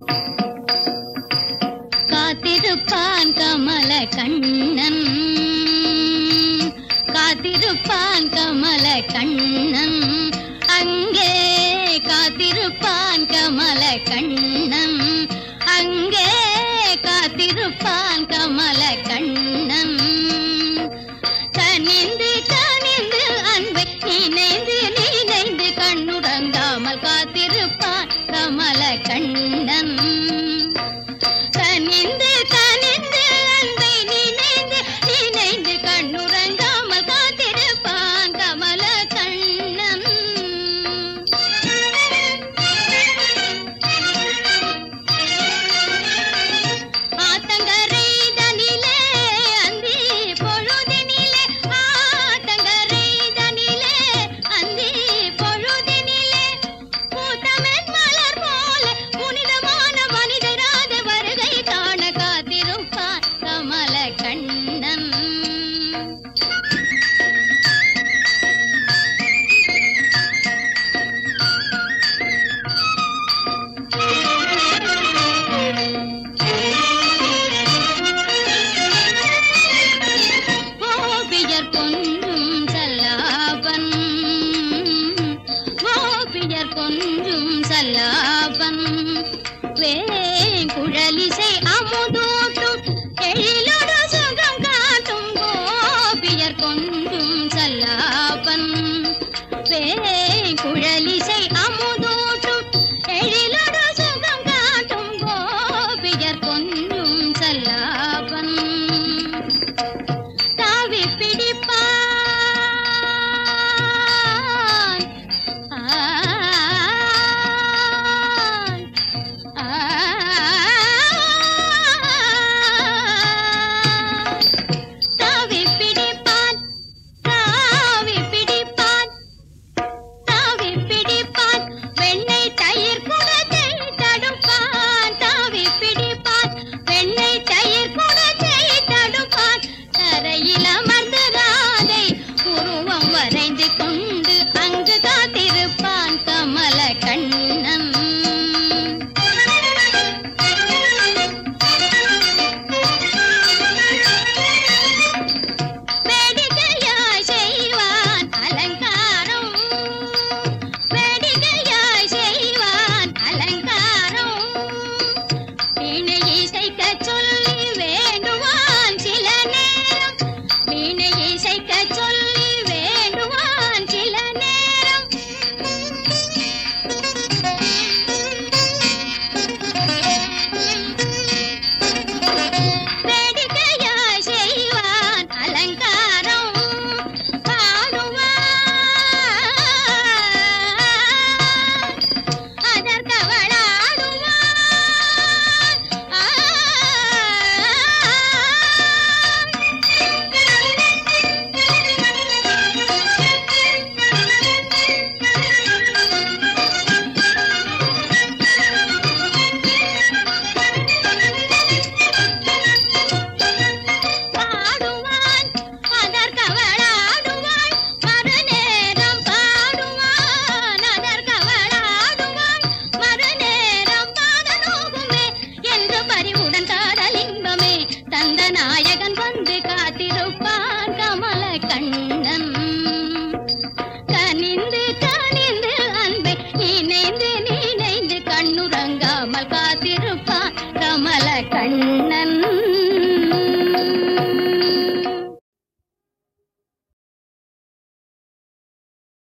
காத்திருப்பான் கமல கண்ணன் காத்திருப்பான் கமல கண்ணன் அங்கே காத்திருப்பான் கமல கண்ணன் அங்கே காத்திருப்பான் கமல கண்ணன் கனிந்து கனிந்து அன்பை நினைந்து நினைந்து கண்ணுறங்காமல் காத்திருப்பான் கமல கண்ணன் கனிந்து கனிந்து அன்பை நினைந்து நினைந்து கண்ணுறங்காமல் காத்திருப்பான் கமல கண்ணன் ஆத்தங்கரை தனிலே அந்தி பொழுதினிலே ஆத்தங்கரை தனிலே அந்தி பொழுதினிலே பூத்தமென் மலர் போல புனிதமான மனிதராத வருகை காண காத்திருப்பான் கமல கண்ணன் கோபியர் கொஞ்சும் சல்லாபன் கோபியர் கொஞ்சும் சல்லாபன் வேங்குழலிசை அமுதூட்டும் எழிலோடு சுகம் காட்டும் கோபியர் கொஞ்சும் சல்லாபன் வேங்குழலிசை அமுதூட்டும் எழிலோடு சுகம் காட்டும் கோபியர் கொஞ்சும் சல்லாபன் தாவி பிடிப்பான் ஆன், ஆன். தாவி பிடிப்பான் தாவி பிடிப்பான் தாவி பிடிப்பான் வெண்ணெய் தயிர் குடத்தை தடுப்பான் தாவி பிடிப்பான் வெண்ணெய் தயிர் குடத்தை தடுப்பான் தரையில் அமர்ந்து ராதை உருவம் வரைந்து கொண்டு அங்கு காத்திருப்பான் கமல கண்ணன் வேடிக்கையாய் செய்வான் அலங்காரம் வேடிக்கையாய் செய்வான் அலங்காரம் வீணை இசைக்க சொல்லி வேண்டுவான் சில நேரம் வீணை இசைக்க சொல்லி வேண்டுவான் சில நேரம் வேடிக்கையாய் செய்வான் அலங்காரம் பாடுவான் அதற்கவளாடுவான் பாடுவான் அதற்கவளாடுவாள் மறுநேரம் பாடுவான் அதற்கவளாடுவாள் மறுநேரம் பாடலோகுமே என்று பறிவுடன் காதல் இன்பமே தந்த நாயகன் வந்து காத்திருப்பான் கமல கண்ணன் கனிந்து கனிந்து அன்பை நினைந்து நினைந்து கண்ணுறங்காமல் காத்திருப்பான் கமல கண்ணன்